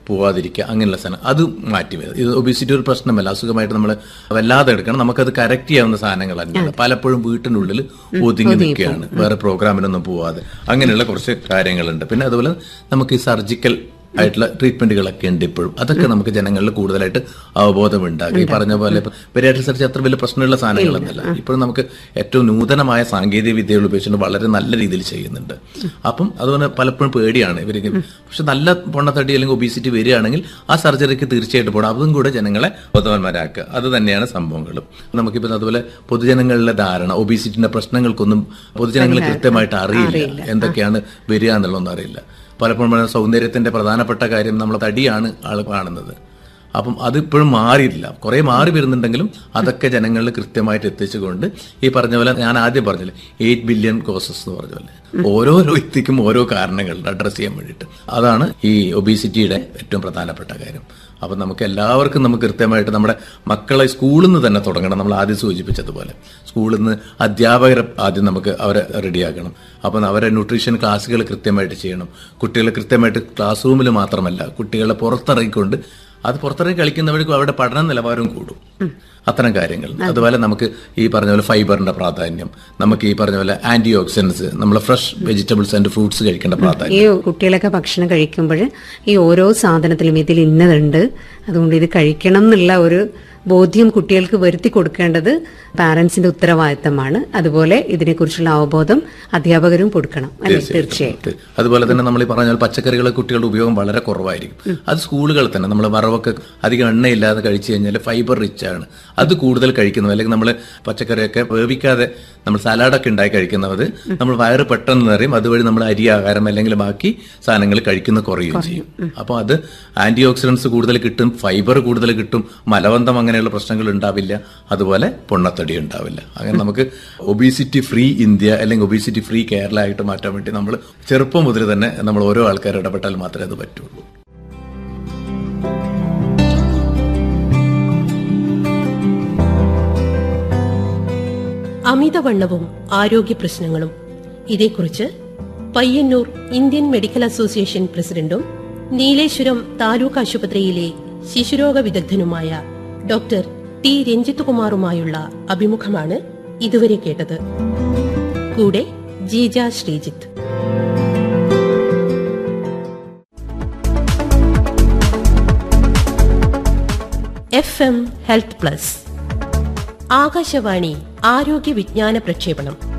പോവാതിരിക്കുക അങ്ങനെയുള്ള സാധനം അത് മാറ്റി വരും ഇത് ഒബിസിറ്റി ഒരു പ്രശ്നമല്ല അസുഖമായിട്ട് നമ്മൾ വല്ലാതെ എടുക്കണം നമുക്കത് കറക്റ്റ് ചെയ്യാവുന്ന സാധനങ്ങൾ തന്നെയാണ് പലപ്പോഴും വീട്ടിനുള്ളിൽ ഒതുങ്ങി നിൽക്കുകയാണ് വേറെ പ്രോഗ്രാമിനൊന്നും പോവാതെ അങ്ങനെയുള്ള കുറച്ച് കാര്യങ്ങളുണ്ട് പിന്നെ അതുപോലെ നമുക്ക് ഈ സർജിക്കൽ ആയിട്ടുള്ള ട്രീറ്റ്മെന്റുകളൊക്കെ ഉണ്ട് ഇപ്പോഴും അതൊക്കെ നമുക്ക് ജനങ്ങളിൽ കൂടുതലായിട്ട് അവബോധം ഉണ്ടാകും ഈ പറഞ്ഞ പോലെ പെരിയാട്രിക് സർജറി അത്ര വലിയ പ്രശ്നമുള്ള സാധനങ്ങളൊന്നുമല്ല ഇപ്പോഴും നമുക്ക് ഏറ്റവും നൂതനമായ സാങ്കേതിക വിദ്യകൾ ഉപയോഗിച്ചുകൊണ്ട് വളരെ നല്ല രീതിയിൽ ചെയ്യുന്നുണ്ട് അപ്പം അതുപോലെ പലപ്പോഴും പേടിയാണ് ഇവർക്ക് പക്ഷെ നല്ല പൊണ്ണത്തടി അല്ലെങ്കിൽ ഒബീസിറ്റി വരികയാണെങ്കിൽ ആ സർജറിക്ക് തീർച്ചയായിട്ടും പോകണം അതും കൂടെ ജനങ്ങളെ ബോധവാന്മാരാക്കുക അത് തന്നെയാണ് സംഭവങ്ങളും നമുക്കിപ്പോൾ അതുപോലെ പൊതുജനങ്ങളിലെ ധാരണ ഒബീസിറ്റിന്റെ പ്രശ്നങ്ങൾക്കൊന്നും പൊതുജനങ്ങൾ കൃത്യമായിട്ട് അറിയില്ല എന്തൊക്കെയാണ് വരിക എന്നുള്ളതൊന്നും അറിയില്ല പലപ്പോഴും പറയുന്ന സൗന്ദര്യത്തിന്റെ പ്രധാനപ്പെട്ട കാര്യം നമ്മൾ തടിയാണ് ആൾ കാണുന്നത് അപ്പം അതിപ്പോഴും മാറിയിട്ടില്ല കുറെ മാറി വരുന്നുണ്ടെങ്കിലും അതൊക്കെ ജനങ്ങളിൽ കൃത്യമായിട്ട് എത്തിച്ചുകൊണ്ട് ഈ പറഞ്ഞ പോലെ ഞാൻ ആദ്യം പറഞ്ഞില്ലേ എയ്റ്റ് ബില്യൺ കോസസ് എന്ന് പറഞ്ഞ പോലെ ഓരോ വ്യക്തിക്കും ഓരോ കാരണങ്ങളുണ്ട് അഡ്രസ് ചെയ്യാൻ വേണ്ടിയിട്ട് അതാണ് ഈ ഒബീസിറ്റിയുടെ ഏറ്റവും പ്രധാനപ്പെട്ട കാര്യം അപ്പം നമുക്ക് എല്ലാവർക്കും നമുക്ക് കൃത്യമായിട്ട് നമ്മുടെ മക്കളെ സ്കൂളിൽ നിന്ന് തന്നെ തുടങ്ങണം നമ്മൾ ആദ്യം സൂചിപ്പിച്ചതുപോലെ സ്കൂളിൽ നിന്ന് അധ്യാപകരെ ആദ്യം നമുക്ക് അവരെ റെഡിയാക്കണം അപ്പം അവരെ ന്യൂട്രീഷൻ ക്ലാസ്സുകൾ കൃത്യമായിട്ട് ചെയ്യണം കുട്ടികളെ കൃത്യമായിട്ട് ക്ലാസ് റൂമിൽ മാത്രമല്ല കുട്ടികളെ പുറത്തിറങ്ങിക്കൊണ്ട് അത് പുറത്തിറങ്ങി കളിക്കുന്നവർക്കും അവരുടെ പഠന നിലവാരവും കൂടും അത്തരം കാര്യങ്ങൾ അതുപോലെ നമുക്ക് ഈ പറഞ്ഞ പോലെ ഫൈബറിന്റെ പ്രാധാന്യം നമുക്ക് ഈ പറഞ്ഞ പോലെ ആന്റി ഓക്സിഡൻസ് നമ്മൾ ഫ്രഷ് വെജിറ്റബിൾസ് ആൻഡ് ഫ്രൂട്ട്സ് കഴിക്കേണ്ട പ്രാധാന്യം ഈ കുട്ടികളൊക്കെ ഭക്ഷണം കഴിക്കുമ്പോൾ ഈ ഓരോ സാധനത്തിലും ഇതിൽ ഇന്നതുണ്ട് അതുകൊണ്ട് ഇത് കഴിക്കണം എന്നുള്ള ഒരു ബോധ്യം കുട്ടികൾക്ക് വരുത്തി കൊടുക്കേണ്ടത് പാരന്റ്സിന്റെ ഉത്തരവാദിത്തമാണ് അതുപോലെ ഇതിനെക്കുറിച്ചുള്ള അവബോധം അധ്യാപകരും കൊടുക്കണം അല്ലെ തീർച്ചയായും ഉണ്ട്. അതുപോലെ തന്നെ നമ്മൾ ഈ പറഞ്ഞ പോലെ പച്ചക്കറികളെ കുട്ടികളുടെ ഉപയോഗം വളരെ കുറവായിരിക്കും അത് സ്കൂളുകളിൽ തന്നെ നമ്മൾ വറവൊക്കെ അധികം എണ്ണയില്ലാതെ കഴിച്ചു കഴിഞ്ഞാൽ ഫൈബർ റിച്ച് ആണ് അത് കൂടുതൽ കഴിക്കുന്നത് അല്ലെങ്കിൽ നമ്മൾ പച്ചക്കറിയൊക്കെ വേവിക്കാതെ നമ്മൾ സലാഡൊക്കെ ഉണ്ടായി കഴിക്കുന്നത് നമ്മൾ വയറ് പെട്ടെന്ന് നിറയും അതുവഴി നമ്മൾ അരി ആഹാരം അല്ലെങ്കിൽ ബാക്കി സാധനങ്ങൾ കഴിക്കുന്ന കുറയുകയും ചെയ്യും അപ്പോൾ അത് ആന്റി ഓക്സിഡൻസ് കൂടുതൽ കിട്ടും ഫൈബർ കൂടുതൽ കിട്ടും മലബന്ധം അങ്ങനെയുള്ള പ്രശ്നങ്ങൾ ഉണ്ടാവില്ല അതുപോലെ പൊണ്ണത്തടി ഉണ്ടാവില്ല അങ്ങനെ നമുക്ക് ഒബീസിറ്റി ഫ്രീ ഇന്ത്യ അല്ലെങ്കിൽ ഒബീസിറ്റി ഫ്രീ കേരള ആയിട്ട് മാറ്റാൻ വേണ്ടി നമ്മൾ ചെറുപ്പം മുതൽ തന്നെ നമ്മൾ ഓരോ ആൾക്കാർ ഇടപെട്ടാൽ മാത്രമേ അത് പറ്റുള്ളൂ അമിതവണ്ണവും ആരോഗ്യ പ്രശ്നങ്ങളും ഇതേക്കുറിച്ച് പയ്യന്നൂർ ഇന്ത്യൻ മെഡിക്കൽ അസോസിയേഷൻ പ്രസിഡന്റും നീലേശ്വരം താലൂക്ക് ആശുപത്രിയിലെ ശിശുരോഗ വിദഗ്ധനുമായ ഡോക്ടർ ടി രഞ്ജിത്ത് കുമാറുമായുള്ള അഭിമുഖമാണ് ഇതുവരെ കേട്ടത് കൂടെ Jeeja Sreejith F M health plus Akashvani ആരോഗ്യ വിജ്ഞാന പ്രക്ഷേപണം